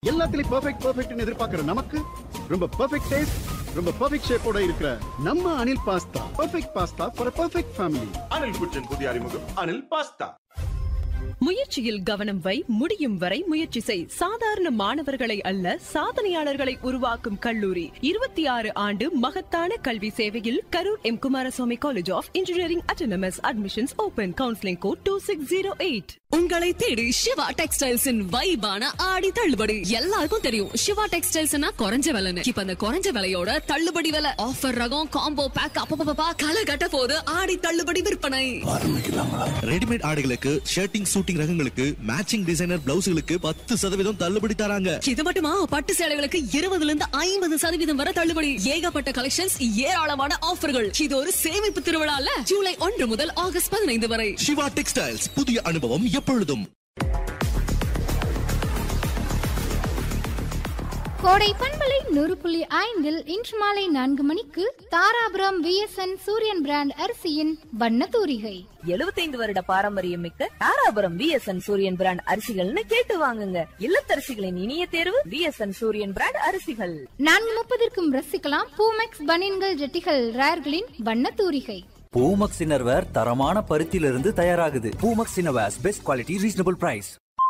எல்லாத்துலயும் பெர்ஃபெக்ட் பெர்ஃபெக்ட்னு எதிர்பார்க்கிற நமக்கு ரொம்ப பெர்ஃபெக்ட் டேஸ்ட் ரொம்ப பெர்ஃபெக்ட் ஷேப்போட இருக்கிற நம்ம Anil pasta perfect pasta for perfect family Anil kitchen புதிய அறிமுகம் அனில் பாஸ்தா முயற்சியில் கவனம் வை முடியும் வரை முயற்சி செய் சாதாரண மாணவர்களை அல்ல சாதனையாளர்களை உருவாக்கும் கல்லூரி இருபத்தி ஆறு ஆண்டு மகத்தான கல்வி சேவையில் Karur M Kumaraswamy college of engineering autonomous admissions open counselling code two six zero eight உங்களை தேடி சிவா டெக்ஸ்டைல்ஸின் வைபான ஆடி தள்ளுபடி எல்லாருக்கும் தெரியும் சிவா டெக்ஸ்டைல்ஸ்னா குறைஞ்ச விலைன்னு இப்ப அந்த குறைஞ்ச விலையோட தள்ளுபடி விலை ஆஃபர் ரகம் காம்போ பேக் அப்பப்பா களை கட்ட போது ஆடி தள்ளுபடி விற்பனை ரெடிமேட் ஆடைகளுக்கு ஷர்ட்டிங் சூட்டிங் ரகங்களுக்கு மேட்சிங் டிசைனர் பிளவுஸ்களுக்கு பத்து சதவீதம் தள்ளுபடி தராங்க இது மட்டுமா பட்டு சேலைகளுக்கு இருபதுல இருந்து ஐம்பது சதவீதம் வரை தள்ளுபடி ஏகப்பட்ட கலெக்ஷன்ஸ் ஏராளமான ஆஃபர்கள் இது ஒரு சேமிப்பு திருவிழால ஜூலை ஒன்று முதல் ஆகஸ்ட் பதினைந்து வரை சிவா டெக்ஸ்டைல்ஸ் புதிய அனுபவம் எப்பொழுதும் கோடை பண்பலை நூறு புள்ளி ஐந்தில் இன்று மாலை நான்கு மணிக்கு தாராபுரம் விஎஸ்என் சூரியன் பிராண்ட் அரிசியின் வண்ண தூரிகை எழுபத்தைந்து வருட பாரம்பரியம் மிக்க தாராபுரம் விஎஸ்என் சூரியன் பிராண்ட் அரிசிகள்னு கேட்டு வாங்குங்க இல்லத்தரசிகளின் இனிய தேர்வு விஎஸ்என் சூரியன் பிராண்ட் அரிசிகள் நான்கு முப்பதற்கும் ரசிக்கலாம் பூமெக்ஸ் பனியன்கள் ஜெட்டிகள் ரேர்களின் வண்ண தூரிகை பூமக்ஸ் இன்னர்வேர் தரமான பருத்தியிலிருந்து தயாராகுது Poomex innerwears best quality reasonable price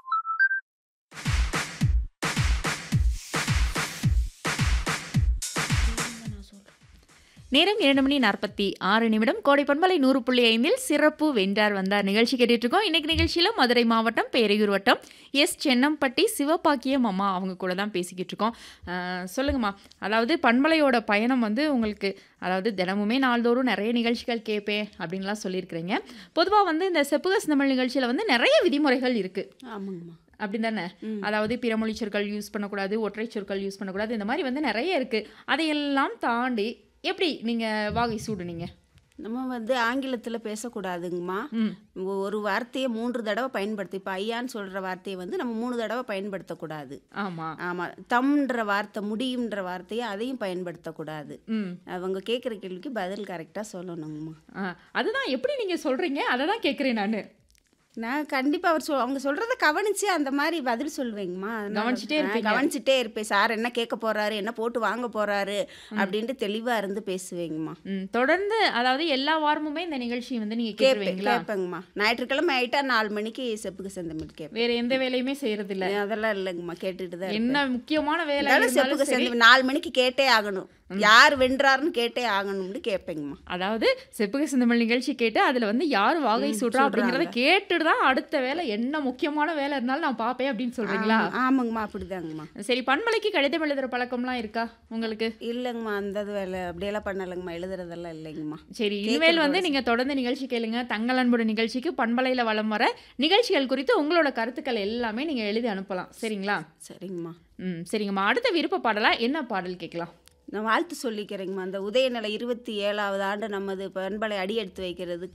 நேரம் இரண்டு மணி நாற்பத்தி ஆறு நிமிடம் கோடை பண்பலை நூறு புள்ளி ஐந்தில் சிறப்பு வென்றார் வந்தார் நிகழ்ச்சி கேட்டுட்டு இருக்கோம் இன்னைக்கு நிகழ்ச்சியில் மதுரை மாவட்டம் பேரையூர் வட்டம் எஸ் சென்னம்பட்டி சிவபாக்கியம் அம்மா அவங்க கூட தான் பேசிக்கிட்டு இருக்கோம் அஹ், சொல்லுங்கம்மா அதாவது பண்பலையோட பயணம் வந்து உங்களுக்கு அதாவது தினமுமே நாள்தோறும் நிறைய நிகழ்ச்சிகள் கேட்பேன் அப்படின்லாம் சொல்லியிருக்கிறீங்க பொதுவாக வந்து இந்த செப்புகஸ் தமிழ் நிகழ்ச்சியில் வந்து நிறைய விதிமுறைகள் இருக்குது ஆமாங்கம்மா அப்படி தானே அதாவது பிறமொழி சொற்கள் யூஸ் பண்ணக்கூடாது ஒற்றை சொற்கள் யூஸ் பண்ணக்கூடாது இந்த மாதிரி வந்து நிறைய இருக்குது அதையெல்லாம் தாண்டி எப்படி நீங்கள் வாகை சூடுனீங்க நம்ம வந்து ஆங்கிலத்தில் பேசக்கூடாதுங்கம்மா ஒரு வார்த்தையை மூன்று தடவை பயன்படுத்தி இப்போ ஐயான்னு சொல்கிற வார்த்தையை வந்து நம்ம மூணு தடவை பயன்படுத்தக்கூடாது ஆமாம் ஆமாம் தம்ன்ற வார்த்தை முடியும்ன்ற வார்த்தையை அதையும் பயன்படுத்தக்கூடாது ம் அவங்க கேட்குற கேள்விக்கு பதில் கரெக்டாக சொல்லணுங்கம்மா ஆ அதுதான் எப்படி நீங்கள் சொல்கிறீங்க அதை தான் கேட்குறேன் நான் நான் கண்டிப்பாக அவர் சொல் அவங்க சொல்கிறத கவனித்து அந்த மாதிரி பதில் சொல்லுவேங்கம்மா அதனால- கவனிச்சுட்டே ஆ, இருப்பீங்க. கவனிச்சுட்டே இருப்பேன் சார் என்ன கேட்க போகிறாரு என்ன போட்டு வாங்க போகிறாரு அப்படின்ட்டு தெளிவாக இருந்து பேசுவேங்கம்மா ம் தொடர்ந்து அதாவது எல்லா வாரமுமே இந்த நிகழ்ச்சி வந்து நீங்கள் கேட்பேன் கேட்பீங்களா கேட்பேங்கம்மா ஞாயிற்றுக்கிழமை ஆயிட்டா நாலு மணிக்கு செப்புக்கு செந்தமிழ் கேட்பேன் வேற எந்த வேலையுமே செய்யறது இல்ல அதெல்லாம் இல்லைங்கம்மா கேட்டுட்டு தான் என்ன முக்கியமான வேலை இருந்தாலும் இருந்தாலும் செப்புக்கு சரி. செந்தமிழ் நாலு மணிக்கு கேட்டே ஆகணும் யார் வென்றாருன்னு கேட்டே ஆகணும்னு கேட்பேங்கம்மா அதாவது செப்புக சிந்தமிழ் நிகழ்ச்சி கேட்டு அதுல வந்து யார் வாகை சுடுறா அப்படிங்கறத கேட்டுட்டு தான் அடுத்த வேலை என்ன முக்கியமான வேலை இருந்தாலும் நான் பாப்பேன் அப்படின்னு சொல்றீங்களா ஆமா- ஆமாங்கம்மா அப்படிதாங்கம்மா சரி பண்பலைக்கு கடிதம் எழுதுற பழக்கம்லாம் இருக்கா உங்களுக்கு இல்லைங்கம்மா அந்த இது வேலை அப்படியெல்லாம் பண்ணலைங்கம்மா எழுதுறதெல்லாம் இல்லைங்கம்மா சரி இனிமேல் வந்து நீங்க தொடர்ந்து நிகழ்ச்சி கேளுங்க தங்கள் அன்புடைய நிகழ்ச்சிக்கு பண்பலையில வலம் வர நிகழ்ச்சிகள் குறித்து உங்களோட கருத்துக்கள் எல்லாமே நீங்க எழுதி அனுப்பலாம் சரிங்களா சரிங்கம்மா ம் சரிங்கம்மா அடுத்த விருப்ப பாடலா என்ன பாடல் கேட்கலாம் நான் வாழ்த்து சொல்லிக்கிறேங்கம்மா அந்த உதயநிலை இருபத்தி ஏழாவது ஆண்டு நமது பண்பலை அடி எடுத்து வைக்கிறது